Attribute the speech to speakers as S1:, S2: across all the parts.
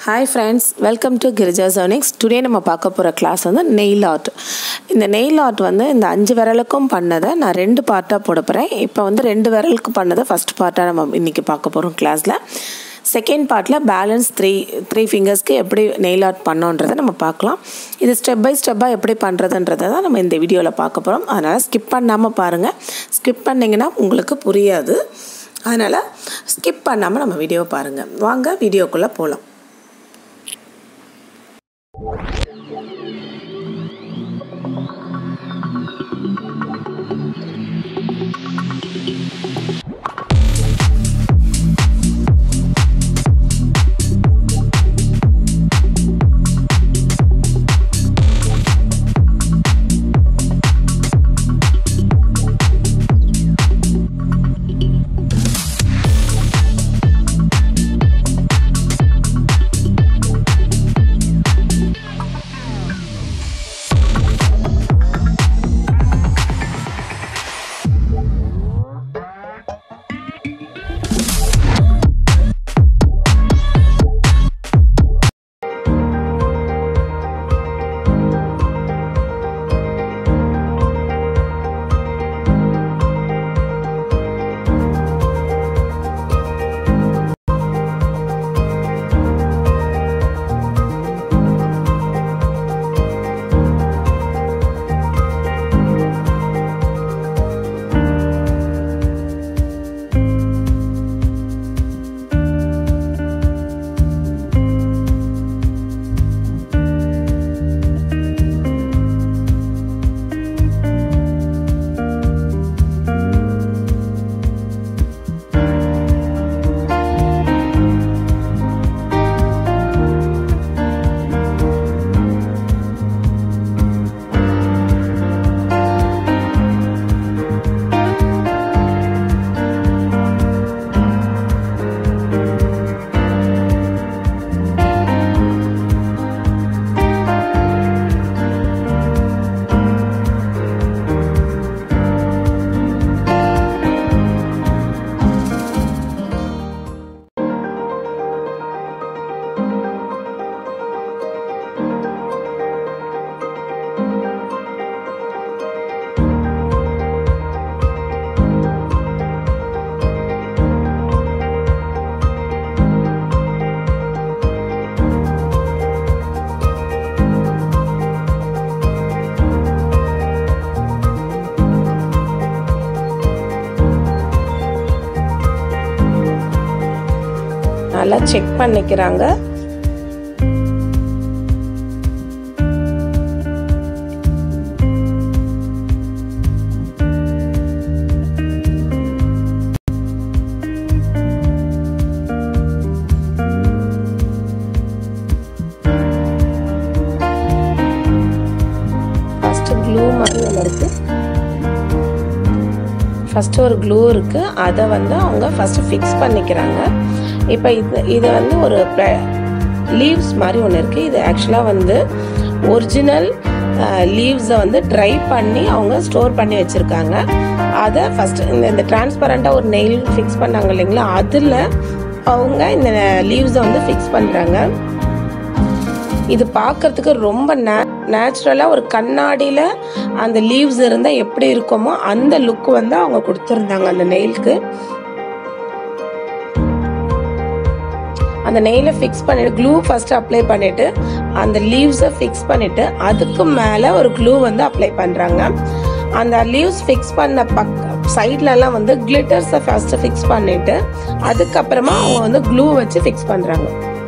S1: hi friends welcome to Girija ஜோனிக்ஸ் today நம்ம பார்க்க போகிற கிளாஸ் வந்து நெயில் ஆர்ட் இந்த நெயில் ஆர்ட் வந்து இந்த அஞ்சு விரலுக்கும் பண்ணதை நான் ரெண்டு பார்ட்டாக போட போகிறேன் இப்போ வந்து ரெண்டு விரலுக்கு பண்ணதை ஃபஸ்ட் பார்ட்டாக நம்ம இன்றைக்கி பார்க்க போகிறோம் கிளாஸில் செகண்ட் பார்ட்டில் பேலன்ஸ் த்ரீ த்ரீ ஃபிங்கர்ஸ்க்கு எப்படி நெயில் ஆர்ட் பண்ணோன்றதை நம்ம பார்க்கலாம் இது ஸ்டெப் பை ஸ்டெப்பாக எப்படி பண்ணுறதுன்றதை தான் நம்ம இந்த வீடியோவில் பார்க்க போகிறோம் அதனால் ஸ்கிப் பண்ணாமல் பாருங்கள் ஸ்கிப் பண்ணிங்கன்னா உங்களுக்கு புரியாது அதனால் ஸ்கிப் பண்ணாமல் நம்ம வீடியோ பாருங்கள் வாங்க வீடியோக்குள்ளே போகலாம் நல்லா செக் பண்ணிக்கிறாங்க ஃபஸ்ட்டு க்ளூ மாதிரி ஒன்று இருக்குது ஃபஸ்ட்டு ஒரு க்ளூ இருக்குது அதை வந்து அவங்க ஃபஸ்ட்டு ஃபிக்ஸ் பண்ணிக்கிறாங்க இப்போ இது இது வந்து ஒரு லீவ்ஸ் மாதிரி ஒன்று இருக்குது இது ஆக்சுவலாக வந்து ஒரிஜினல் லீவ்ஸை வந்து ட்ரை பண்ணி அவங்க ஸ்டோர் பண்ணி வச்சுருக்காங்க அதை ஃபஸ்ட்டு இந்த இந்த டிரான்ஸ்பரண்ட்டாக ஒரு நெயில் ஃபிக்ஸ் பண்ணாங்க இல்லைங்களா அதில் அவங்க இந்த லீவ்ஸை வந்து ஃபிக்ஸ் பண்ணுறாங்க இது பார்க்கறதுக்கு ரொம்ப நே நேச்சுரலாக ஒரு கண்ணாடியில் அந்த லீவ்ஸ் இருந்தால் எப்படி இருக்குமோ அந்த லுக் வந்து அவங்க கொடுத்துருந்தாங்க அந்த நெயிலுக்கு அந்த நெயிலை ஃபிக்ஸ் பண்ணிட்டு க்ளூ ஃபர்ஸ்ட் அப்ளை பண்ணிட்டு அந்த லீவ்ஸை ஃபிக்ஸ் பண்ணிட்டு அதுக்கு மேலே ஒரு க்ளூ வந்து அப்ளை பண்ணுறாங்க அந்த லீவ்ஸ் ஃபிக்ஸ் பண்ண பக் சைட்லலாம் வந்து கிளிட்டர்ஸை ஃபர்ஸ்ட் ஃபிக்ஸ் பண்ணிட்டு அதுக்கப்புறமா அவங்க வந்து க்ளூ வச்சு ஃபிக்ஸ் பண்ணுறாங்க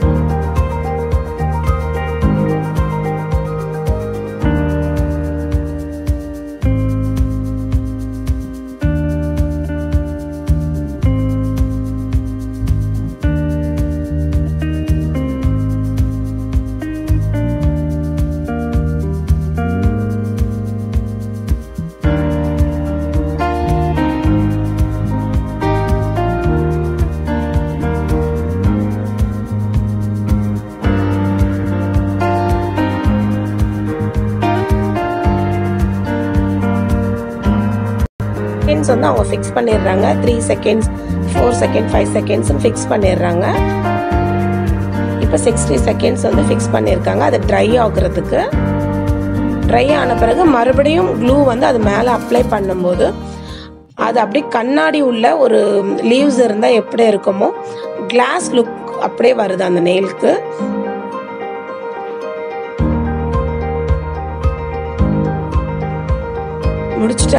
S1: செகண்ட்ஸ் வந்து அவங்க ஃபிக்ஸ் பண்ணிடுறாங்க three seconds four second five seconds fix பண்ணிடுறாங்க இப்போ சிக்ஸ்டி செகண்ட்ஸ் வந்து ஃபிக்ஸ் பண்ணியிருக்காங்க அது ட்ரை ஆகுறதுக்கு ட்ரை ஆன பிறகு மறுபடியும் க்ளூ வந்து அது மேலே அப்ளை பண்ணும்போது அது அப்படியே கண்ணாடி உள்ள ஒரு லீவ்ஸ் இருந்தால் எப்படி இருக்குமோ கிளாஸ் லுக் அப்படியே வருது அந்த நெயிலுக்கு முடிச்சுட்டு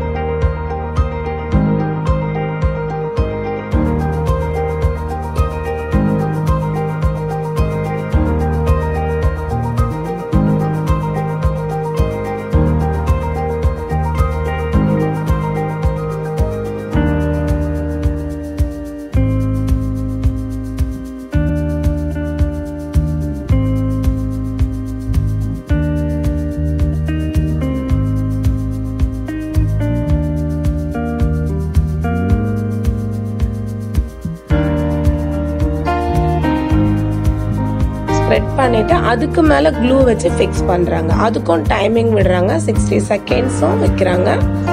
S1: ஸ்ப்ரெட் பண்ணிட்டு அதுக்கு மேலே க்ளூ வச்சு ஃபிக்ஸ் பண்ணுறாங்க அதுக்கும் டைமிங் விடுறாங்க சிக்ஸ்டி செகண்ட்ஸும் வைக்கிறாங்க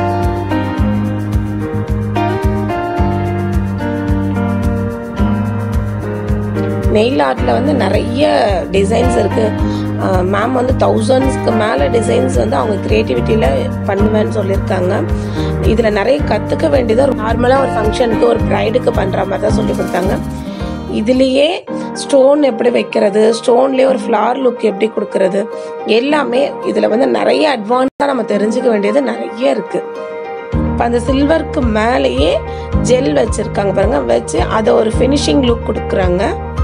S1: நெயில் ஆர்ட்டில் வந்து நிறைய டிசைன்ஸ் இருக்குது மேம் வந்து தௌசண்ட்ஸ்க்கு மேலே டிசைன்ஸ் வந்து அவங்க க்ரியேட்டிவிட்டியில் பண்ணுவேன்னு சொல்லியிருக்காங்க இதில் நிறைய கற்றுக்க வேண்டியது நார்மலாக ஒரு ஃபங்க்ஷனுக்கு ஒரு ப்ரைடுக்கு பண்ணுற மாதிரி தான் சொல்லி கொடுத்தாங்க இதுலேயே ஸ்டோன் எப்படி வைக்கிறது ஸ்டோன்லேயே ஒரு ஃப்ளார் லுக் எப்படி கொடுக்கறது எல்லாமே இதில் வந்து நிறைய அட்வான்ஸாக நம்ம தெரிஞ்சுக்க வேண்டியது நிறைய இருக்குது இப்போ அந்த சில்வருக்கு மேலேயே ஜெல் வச்சுருக்காங்க பாருங்க வச்சு அதை ஒரு ஃபினிஷிங் லுக் கொடுக்குறாங்க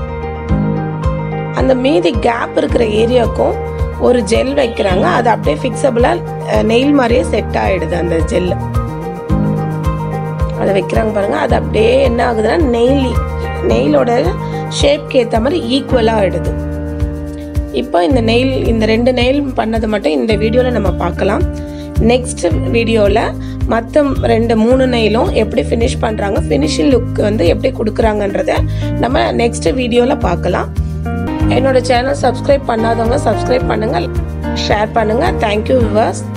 S1: அந்த மீதி கேப் இருக்கிற ஏரியாவுக்கும் ஒரு ஜெல் வைக்கிறாங்க அது அப்படியே ஃபிக்ஸபிளாக நெயில் மாதிரியே செட் ஆகிடுது அந்த ஜெல் அதை வைக்கிறாங்க பாருங்க அது அப்படியே என்ன ஆகுதுன்னா நெயில் நெயிலோட ஷேப்க்கு ஏற்ற மாதிரி ஈக்குவலாக ஆகிடுது இப்போ இந்த நெயில் இந்த ரெண்டு நெயில் பண்ணது மட்டும் இந்த வீடியோவில் நம்ம பார்க்கலாம் நெக்ஸ்ட் வீடியோவில் மற்ற ரெண்டு மூணு நெயிலும் எப்படி ஃபினிஷ் பண்ணுறாங்க ஃபினிஷிங் லுக் வந்து எப்படி கொடுக்குறாங்கன்றத நம்ம நெக்ஸ்ட் வீடியோவில் பார்க்கலாம் என்னோட சேனல் சப்ஸ்கிரைப் பண்ணாதவங்க சப்ஸ்கிரைப் பண்ணுங்கள் ஷேர் பண்ணுங்கள் தேங்க்யூ விவர்ஸ்